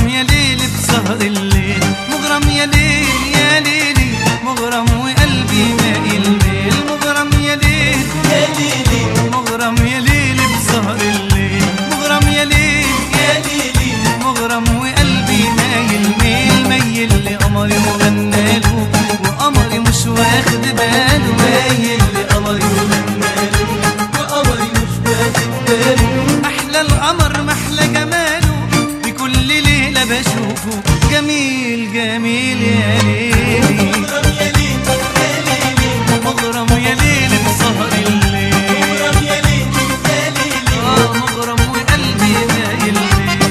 مغرم يا ليل بسهر الليل مغرم يا ليل يا ليلي مغرم وقلبي مايل ميل مغرم يا ليل يا ليلي مغرم يا ليل بسهر الليل مغرم يا ليل يا ليلي مغرم وقلبي مايل ميل ميل لقمري وغناله وقمري مش واخد باله مايل لقمري وغناله وقمري مش واخد باله احلى القمر محلى جماله بكل ليله بشوفه جميل جميل يا ليلي مغرم يا ليل يا ليلي مغرم يا ليل بسهر الليل مغرم يا ليل يا ليلي اه مغرم وقلبي مايل ليه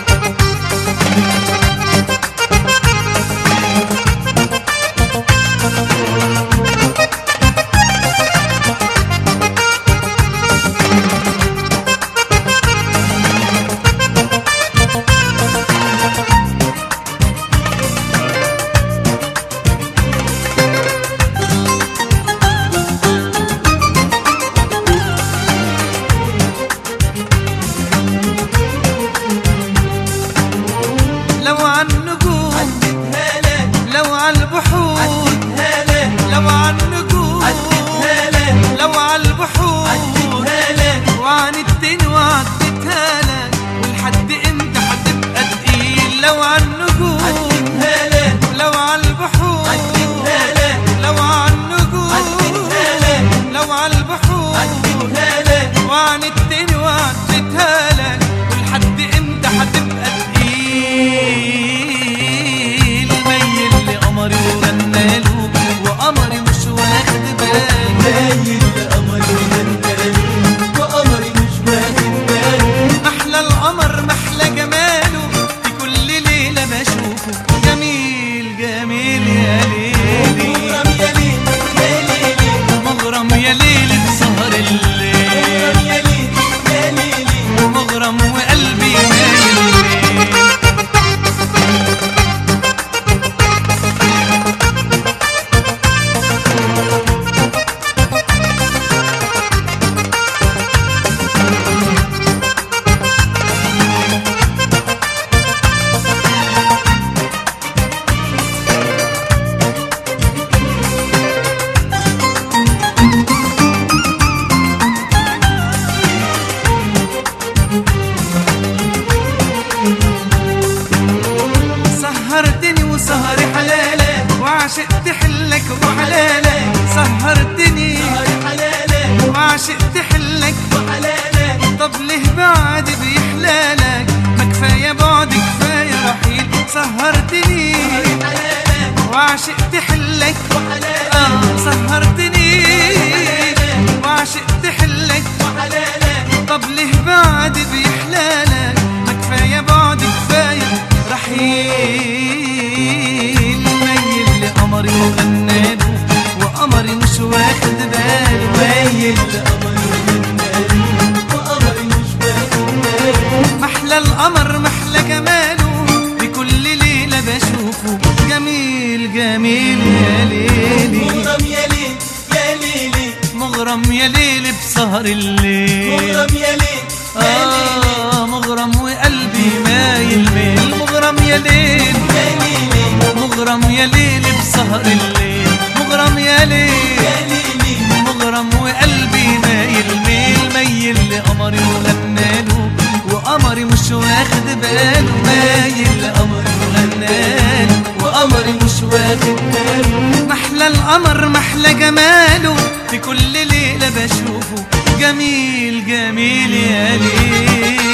لو عن نجوم عدتها لك لو عن البحور عدتها لك لو عن نجوم عدتها لك لو عن البحور عدتها لك وعن الدين وعدتها لك ولحد امتى هتبقى تقيل لو عن نجوم عدتها لك لو عن البحور عدتها لك لو عن نجوم عدتها لك لو عن البحور عدتها لك وعن الدين وعدتها لك ولحد امتى هتبقى تقيل ميل لقمري وغناله وقمري مش واخد باله مايل لقمري وغناله وقمري مش واخد باله محلى القمر محلى جماله في كل ليلة بشوفه جميل جميل يا ليلي مغرم يا ليل يا ليلي مغرم يا ليل بسهر الليل مغرم يا ليل يا ليلي مغرم وقلبي مايل ليه سهرتني وسهري حلالك وعشقت حلك وحلالك سهرتني سهر حلالك وعشقت حلك وحلالك طب ليه بعد بيحلالك ما كفايه بعد كفايه رحيل سهرتني سهر حلالك وعشقت حلك وحلالك اه سهرتني وعشقت حلك وحلالك طب ليه بعد بيحلالك ما كفايه بعد كفايه رحيل ميل لقمري وغناله وقمري مش واخد باله ميل لقمري وغناله وقمري مش واخد باله محلى القمر محلى جماله بكل ليلة بشوفه جميل جميل يا ليلي مغرم يا ليل يا ليلي مغرم يا ليل بسهر الليل مغرم يا ليل يا ليلي آه مغرم وقلبي مايل ميل مغرم يا ليل يا ليلي مغرم يا ليل بسهر الليل مغرم يا ليل يا ليلي مغرم وقلبي مايل ميل ميل لقمري وغناله وقمري مش واخد باله مايل لقمري وغناله وقمري مش واخد باله محلى القمر محلى جماله في كل ليلة بشوفه جميل جميل يا ليل